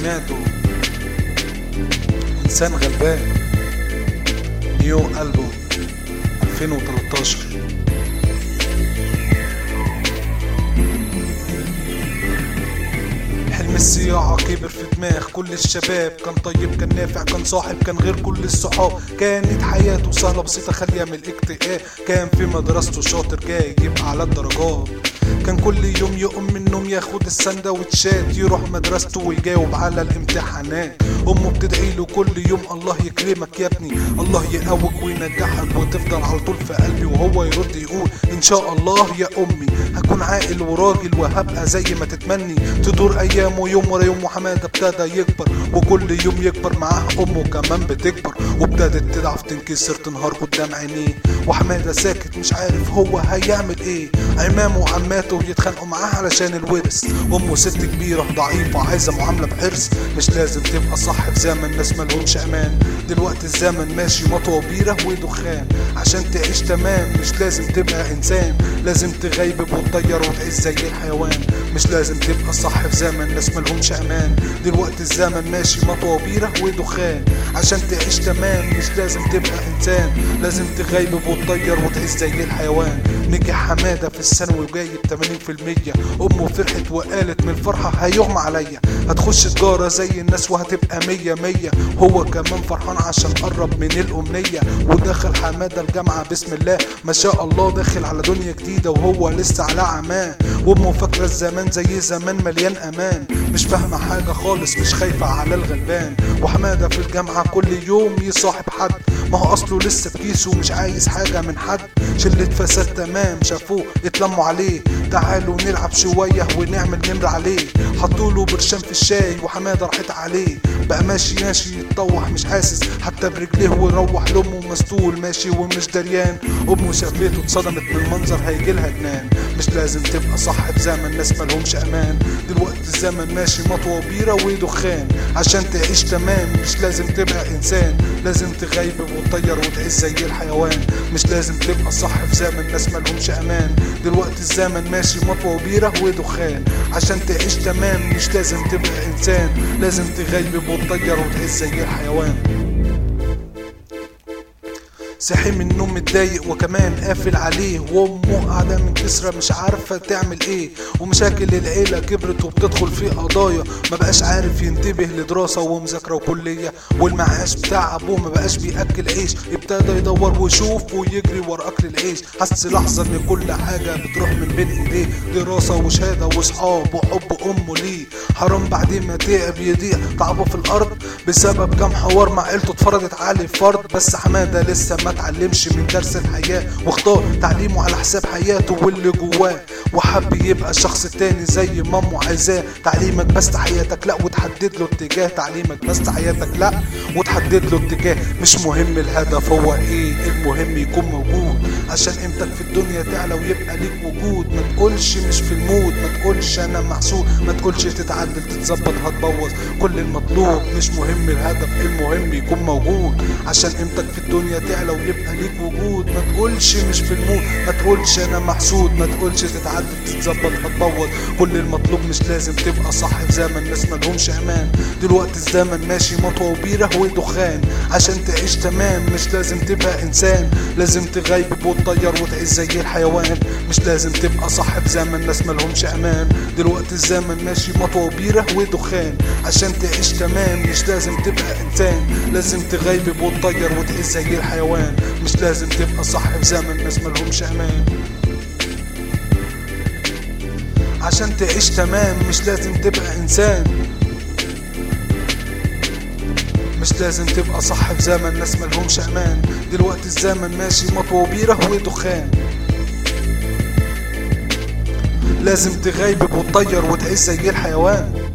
سمعته إنسان غلبان نيو ألبوم 2013 حلم الصياعة كبر في دماغ كل الشباب كان طيب كان نافع كان صاحب كان غير كل الصحاب كانت حياته سهلة بسيطة خالية من الاكتئاب كان في مدرسته شاطر جاي يبقى على الدرجات كان كل يوم يقوم من النوم ياخد السندوتشات يروح مدرسته ويجاوب على الامتحانات امه بتدعي له كل يوم الله يكرمك يا ابني الله يقوك وينجحك وتفضل على طول في قلبي وهو يرد يقول ان شاء الله يا امي هكون عاقل وراجل وهبقى زي ما تتمني تدور ايامه يوم ورا يوم وحماده ابتدى يكبر وكل يوم يكبر معاه امه كمان بتكبر وابتدت تضعف تنكسر تنهار قدام عينيه وحماده ساكت مش عارف هو هيعمل ايه عمامه وعماته يتخانقوا معاه علشان الورث امه ست كبيره ضعيفه عايزه معامله بحرص مش لازم تبقى صح في زمن ناس ملهمش امان دلوقتي الزمن ماشي مطوه بيره ودخان عشان تعيش تمام مش لازم تبقى انسان لازم تغيب وتطير وتعيش زي الحيوان مش لازم تبقى صح في زمن ناس ملهمش امان دلوقتي الزمن ماشي مطوه بيره ودخان عشان تعيش تمام مش لازم تبقى انسان لازم تغيب وتطير وتعيش زي الحيوان نجح حماده في الثانوي وجايب 80% امه فرحت وقالت من الفرحه هيغمى عليا هتخش تجاره زي الناس وهتبقى مية مية هو كمان فرحان عشان قرب من الامنيه ودخل حماده الجامعه بسم الله ما شاء الله داخل على دنيا جديده وهو لسه على عماه وامه فاكره الزمان زي زمان مليان امان مش فاهمه حاجه خالص مش خايفه على الغلبان وحماده في الجامعه كل يوم يصاحب حد ما هو اصله لسه في كيسه مش عايز حاجه من حد شله فساد تمام شافوه اتلموا عليه تعالوا نلعب شويه ونعمل نمر عليه حطوله برشام في الشاي وحماده راحت عليه بقى ماشي ماشي يتطوح مش حاسس حتى برجليه ويروح لامه مسطول ماشي ومش دريان امه شافته اتصدمت من المنظر هيجيلها جنان مش لازم تبقى صح في زمن ناس ملهمش امان دلوقتي الزمن ماشي مطوه بيره ودخان عشان تعيش تمام مش لازم تبقى انسان لازم تغيب وتطير وتعيش زي الحيوان مش لازم تبقى صح في زمن ناس ملهمش امان دلوقتي الزمن ماشي مطوه وبيره ودخان عشان تعيش تمام مش لازم تبقى انسان لازم تغيب وتطير وتعيش زي الحيوان صحي من النوم متضايق وكمان قافل عليه وامه قاعده من كسرة مش عارفه تعمل ايه ومشاكل العيله كبرت وبتدخل في قضايا ما بقاش عارف ينتبه لدراسه ومذاكره وكليه والمعاش بتاع ابوه ما بقاش بياكل عيش ابتدى يدور ويشوف ويجري ورا اكل العيش حس لحظه ان كل حاجه بتروح من بين ايديه دراسه وشهاده واصحاب وحب امه ليه حرام بعد ما تعب يضيع تعبه في الارض بسبب كام حوار مع عيلته اتفرضت عليه فرض بس حماده لسه ما اتعلمش من درس الحياة واختار تعليمه على حساب حياته واللي جواه وحب يبقى شخص تاني زي مامو عايزاه تعليمك بس حياتك لا وتحدد له اتجاه تعليمك بس حياتك لا وتحدد له اتجاه مش مهم الهدف هو ايه المهم يكون موجود عشان قيمتك في الدنيا تعلى ويبقى ليك وجود ما تقولش مش في المود ما تقولش انا محسود ما تقولش تتعدل تتظبط هتبوظ كل المطلوب مش مهم الهدف المهم يكون موجود عشان قيمتك في الدنيا تعلى ويبقى ليك وجود ما تقولش مش في المود ما تقولش انا محسود ما تقولش تتعدل تتظبط هتبوظ كل المطلوب مش لازم تبقى صح في زمن ناس ملهمش امان دلوقتي الزمن ماشي مطوه وبيره ودخان عشان تعيش تمام مش لازم تبقى انسان لازم تغيب وتطير وتعيش زي الحيوان مش لازم تبقى صح في زمن ناس ملهمش امان دلوقتي الزمن ماشي مطوه وبيره ودخان عشان تعيش تمام مش لازم تبقى انسان لازم تغيب وتطير وتعيش زي الحيوان مش لازم تبقى صح في زمن ناس ملهمش امان عشان تعيش تمام مش لازم تبقى انسان مش لازم تبقى صح في زمن ناس ملهمش امان دلوقتي الزمن ماشي مطوه وبيره ودخان لازم تغيب وتطير وتعيش زي الحيوان